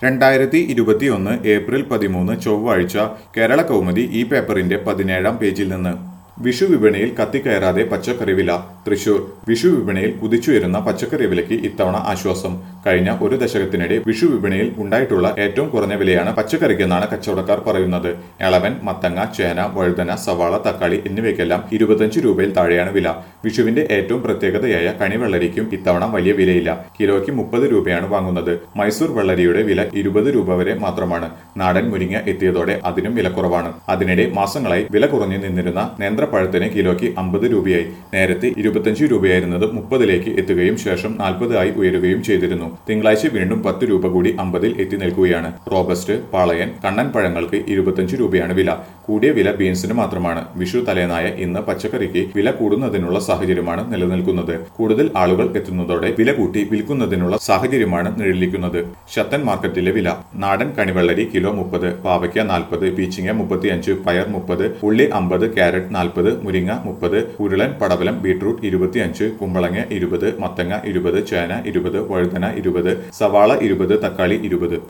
രണ്ടായിരത്തി ഇരുപത്തിയൊന്ന് ഏപ്രിൽ പതിമൂന്ന് ചൊവ്വാഴ്ച കേരള കൗമുദി ഈ പേപ്പറിന്റെ പതിനേഴാം പേജിൽ നിന്ന് വിഷു വിപണിയിൽ കത്തിക്കയറാതെ പച്ചക്കറി വില തൃശൂർ വിഷു വിപണിയിൽ കുതിച്ചുയരുന്ന പച്ചക്കറി വിലയ്ക്ക് ഇത്തവണ ആശ്വാസം കഴിഞ്ഞ ഒരു ദശകത്തിനിടെ വിഷു വിപണിയിൽ ഉണ്ടായിട്ടുള്ള ഏറ്റവും കുറഞ്ഞ വിലയാണ് പച്ചക്കറിക്കെന്നാണ് കച്ചവടക്കാർ പറയുന്നത് എളവൻ മത്തങ്ങ ചേന വഴുതന സവാള തക്കാളി എന്നിവയ്ക്കെല്ലാം ഇരുപത്തഞ്ച് രൂപയിൽ താഴെയാണ് വില വിഷുവിന്റെ ഏറ്റവും പ്രത്യേകതയായ കണിവെള്ളരിക്കും ഇത്തവണ വലിയ വിലയില്ല കിലോയ്ക്ക് മുപ്പത് രൂപയാണ് വാങ്ങുന്നത് മൈസൂർ വെള്ളരിയുടെ വില ഇരുപത് രൂപ വരെ മാത്രമാണ് നാടൻ മുരിങ്ങ എത്തിയതോടെ അതിനും വില കുറവാണ് അതിനിടെ മാസങ്ങളായി വില കുറഞ്ഞു നിന്നിരുന്ന നേന്ത്രപ്പഴത്തിന് കിലോയ്ക്ക് അമ്പത് രൂപയായി നേരത്തെ ഇരുപത്തഞ്ച് രൂപയായിരുന്നത് മുപ്പതിലേക്ക് എത്തുകയും ശേഷം നാൽപ്പത് ആയി ഉയരുകയും ചെയ്തിരുന്നു തിങ്കളാഴ്ച വീണ്ടും പത്ത് രൂപ കൂടി അമ്പതിൽ എത്തി നിൽക്കുകയാണ് റോബസ്റ്റ് പാളയൻ കണ്ണൻ പഴങ്ങൾക്ക് ഇരുപത്തഞ്ച് രൂപയാണ് വില കൂടിയ വില ബീൻസിന് മാത്രമാണ് വിഷു തലേനായ ഇന്ന് പച്ചക്കറിക്ക് വില കൂടുന്നതിനുള്ള സാഹചര്യമാണ് നിലനിൽക്കുന്നത് കൂടുതൽ ആളുകൾ എത്തുന്നതോടെ വില കൂട്ടി വിൽക്കുന്നതിനുള്ള സാഹചര്യമാണ് നിഴലിക്കുന്നത് ശത്തൻ മാർക്കറ്റിലെ വില നാടൻ കണിവെള്ളരി കിലോ മുപ്പത് പാവയ്ക്ക നാൽപ്പത് പീച്ചിങ്ങ മുപ്പത്തിയഞ്ച് പയർ മുപ്പത് ഉള്ളി അമ്പത് ക്യാരറ്റ് നാൽപ്പത് മുരിങ്ങ മുപ്പത് ഉരുളൻ പടവലം ബീട്രൂട്ട് ഇരുപത്തിയഞ്ച് കുമ്പളങ്ങ ഇരുപത് മത്തങ്ങ ഇരുപത് ചേന ഇരുപത് വഴുതന ഇരുപത് സവാള ഇരുപത് തക്കാളി ഇരുപത്